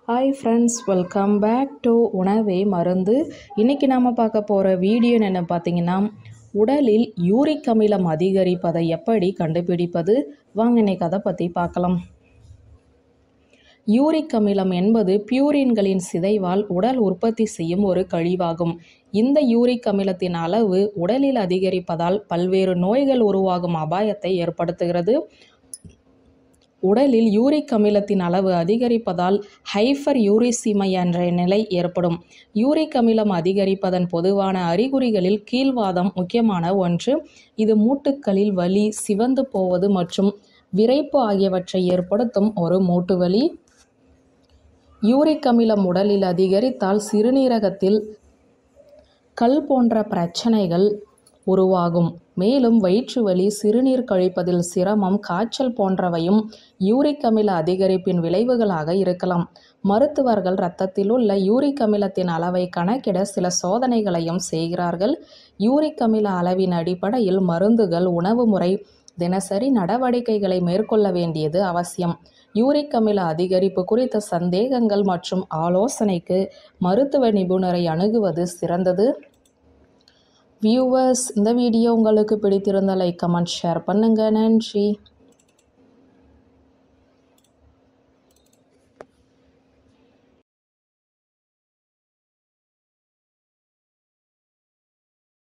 hi friends welcome back to உணவே மருந்து இன்றைக்கி நாம் பார்க்க போகிற வீடியோ என்ன பார்த்தீங்கன்னா உடலில் யூரிக் அமிலம் அதிகரிப்பதை எப்படி கண்டுபிடிப்பது வாங்க இன்னைக்கு அதை பற்றி பார்க்கலாம் யூரிக் அமிலம் என்பது பியூரின்களின் சிதைவால் உடல் உற்பத்தி செய்யும் ஒரு கழிவாகும் இந்த யூரிக் அமிலத்தின் அளவு உடலில் அதிகரிப்பதால் பல்வேறு நோய்கள் உருவாகும் அபாயத்தை ஏற்படுத்துகிறது உடலில் யூரிக் அமிலத்தின் அளவு அதிகரிப்பதால் ஹைஃபர் யூரிசிமை என்ற நிலை ஏற்படும் யூரிக் அமிலம் அதிகரிப்பதன் பொதுவான அறிகுறிகளில் கீழ்வாதம் முக்கியமான ஒன்று இது மூட்டுக்களில் வலி சிவந்து போவது மற்றும் விரைப்பு ஆகியவற்றை ஏற்படுத்தும் ஒரு மூட்டு வலி யூரிக் அமிலம் உடலில் அதிகரித்தால் சிறுநீரகத்தில் கல் போன்ற பிரச்சனைகள் உருவாகும் மேலும் வயிற்று வலி சிறுநீர் கழிப்பதில் சிரமம் காய்ச்சல் போன்றவையும் யூரிக் அமில அதிகரிப்பின் விளைவுகளாக இருக்கலாம் மருத்துவர்கள் இரத்தத்தில் உள்ள யூரிக் அமிலத்தின் அளவை கணக்கிட சில சோதனைகளையும் செய்கிறார்கள் யூரிக் அமில அளவின் அடிப்படையில் மருந்துகள் உணவு முறை தினசரி நடவடிக்கைகளை மேற்கொள்ள வேண்டியது அவசியம் யூரிக் அமில அதிகரிப்பு குறித்த சந்தேகங்கள் மற்றும் ஆலோசனைக்கு மருத்துவ நிபுணரை அணுகுவது சிறந்தது வியூவர்ஸ் இந்த வீடியோ உங்களுக்கு பிடித்திருந்த லைக் கமெண்ட் ஷேர் பண்ணுங்க நன்றி